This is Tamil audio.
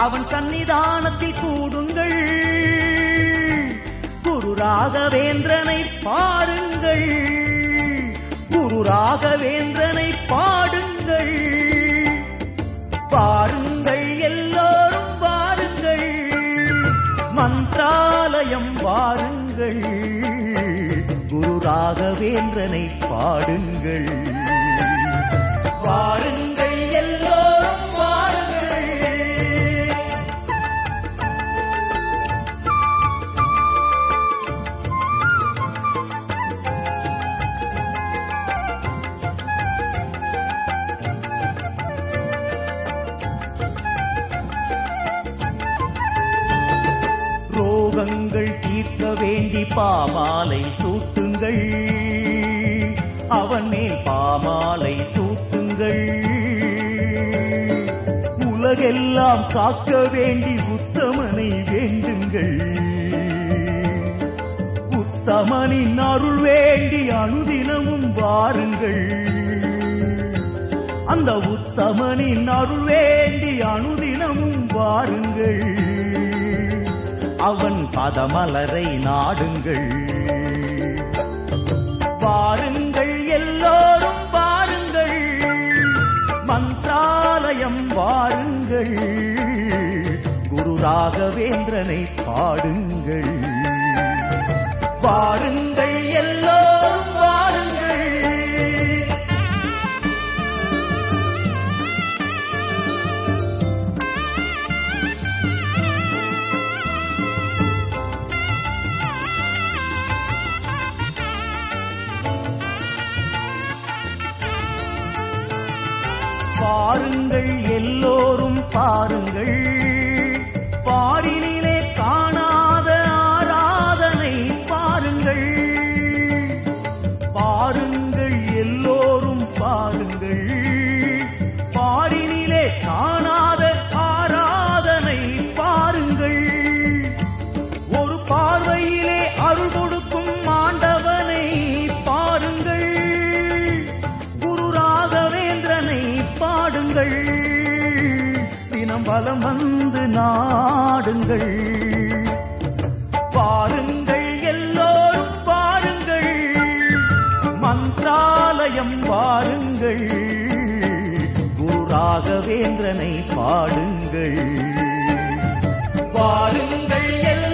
அவன் சன்னிதானத்தில் கூடுங்கள் குரு ராகவேந்திரனை பாருங்கள் குரு ராகவேந்திரனை பாடுங்கள் பாருங்கள் எல்லோரும் வாருங்கள் மந்திராலயம் வாருங்கள் குரு ராகவேந்திரனை பாடுங்கள் வாருங்கள் எல்லோரும் வாருங்கள் ரோகங்கள் தீர்க்க வேண்டி பாமாலை சூட்டுங்கள் அவன் மேல் பாமாலை சூட்டுங்கள் உலகெல்லாம் காக்க வேண்டி உத்தமனை வேண்டுங்கள் உத்தமனின் அருள் வேண்டி அனுதினமும் வாருங்கள் அந்த உத்தமனின் அருள் வேண்டி அனுதினமும் வாருங்கள் அவன் பதமலரை நாடுங்கள் வாருங்கள் எல்லோரும் வாருங்கள் மந்திராலயம் வாருங்கள் குரு ராகவேந்திரனை பாடுங்கள் வாருங்கள் எல்லோரும் வாருங்கள் பாருங்கள் எல்லோரும் பாருங்கள் பாரினிலே காணாத ஆராதனை பாருங்கள் பாருங்கள் எல்லோரும் பாருங்கள் பாரினிலே காணாத ஆராதனை பாருங்கள் ஒரு பார்வையிலே அருள் கொடுக்கும் ஆண்டவனை பாருங்கள் குரு ராகவேந்திரனை பாடுங்கள் தினம் பலம் வந்து நாடுங்கள் பாருங்கள் எல்லோரும் பாருங்கள் மந்திராலயம் வாருங்கள் குரு ராகவேந்திரனை பாடுங்கள் பாருங்கள் எல்லோரும்